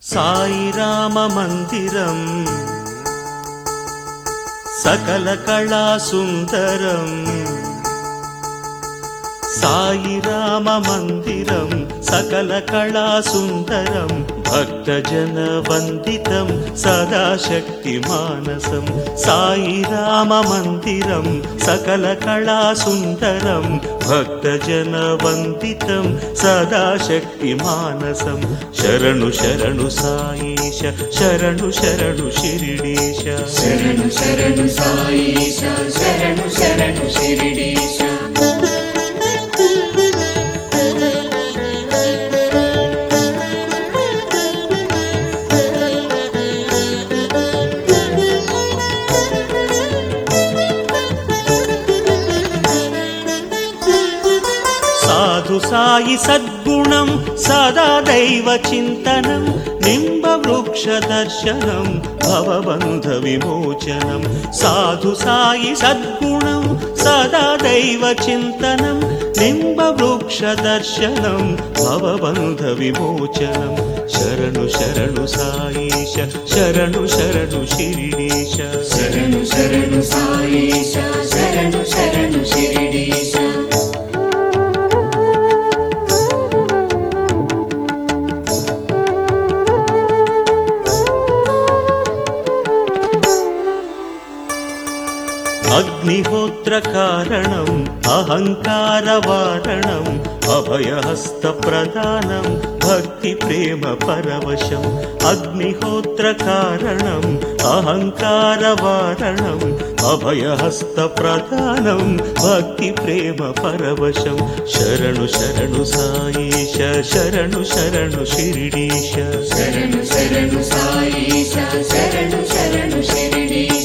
సాయిరామ మందిరం సకల కళా సుందరం సాయిరామ మందిరం సకల కళా సుందరం భక్తజన వందితం సదా శక్తి మానసం సాయిరామ మందిరం సకల కళా సుందరం భక్తజన వందితం సదా శక్తి మానసం శరణు శరణు సాయేశ శరణు శరణు శిరిడీశ శరణు శరణు సాయిష శరణు శరణు శిరిడీశ సాధు సాయి సద్గుణం సదా దైవ చింతనం నింబ వృక్ష దర్శనం భవబంధ విమోచనం సాధు సాయి సద్గుణం సదా దైవ చింతనం నింబ వృక్ష దర్శనం భవబంధ విమోచనం శరణు శరణు సాయిశ శరణు శరణు శిరిడీశ శరణు శరణు సాయిష శరణు శరణు శిరిడీశ అగ్నిహోత్ర కారణం అహంకార వారణం అభయహస్త ప్రదానం భక్తి ప్రేమ పరవశం అగ్నిహోత్ర కారణం అహంకార వారణం అభయహస్త ప్రదానం భక్తి ప్రేమ పరవశం శరణు శరణు సాయేశ శరణు శరణు శిరిడీశ శరణు శరణు సాయిష శరణు శరణు శిరిడీశ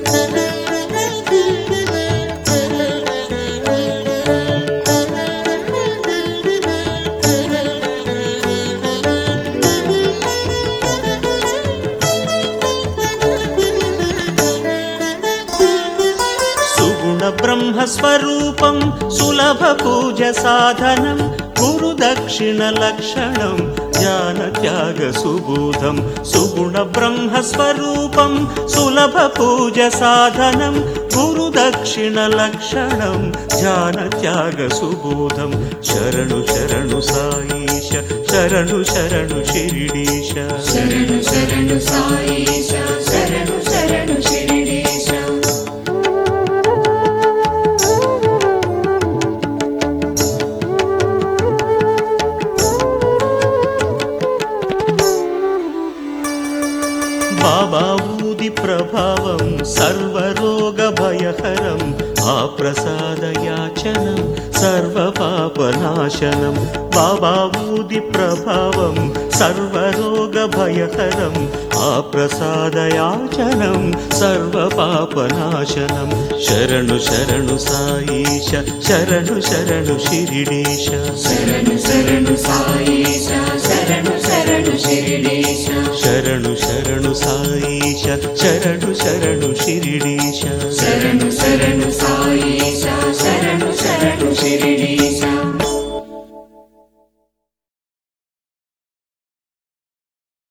సుగుణ బ్రహ్మ స్వరూపం సులభ పూజ సాధనం గురు దక్షిణ లక్షణం జ్ఞాన త్యాగ సుబోధం సుగుణ బ్రహ్మ స్వరూపం సులభ పూజ సాధనం గురు దక్షిణ లక్షణం జ్ఞాన త్యాగ సుబోధం శరణు శరణు సాయిశ శరణు శరణు శిరిడీశ శరణు శరణు సాయిష శరణు శరణు శిరిడీశ బాబా ఊది ప్రభావం సర్వరోగ భయహరం ఆ ప్రసాద యాచనం సర్వ పాపనాశనం బాబా ఊది ప్రభావం సర్వరోగ భయహరం ఆ ప్రసాద యాచనం సర్వ పాపనాశనం శరణు శరణు సాయిశ శరణు శరణు శిరిడీశ శరణు శరణు సాయిష శరణు శరణు శిరిడీశ శరణు శరణు సాయిశ శరణు శరణు శిరిడీశ శరణు శరణు సాయిష శరణు శరణు శిరిడీశ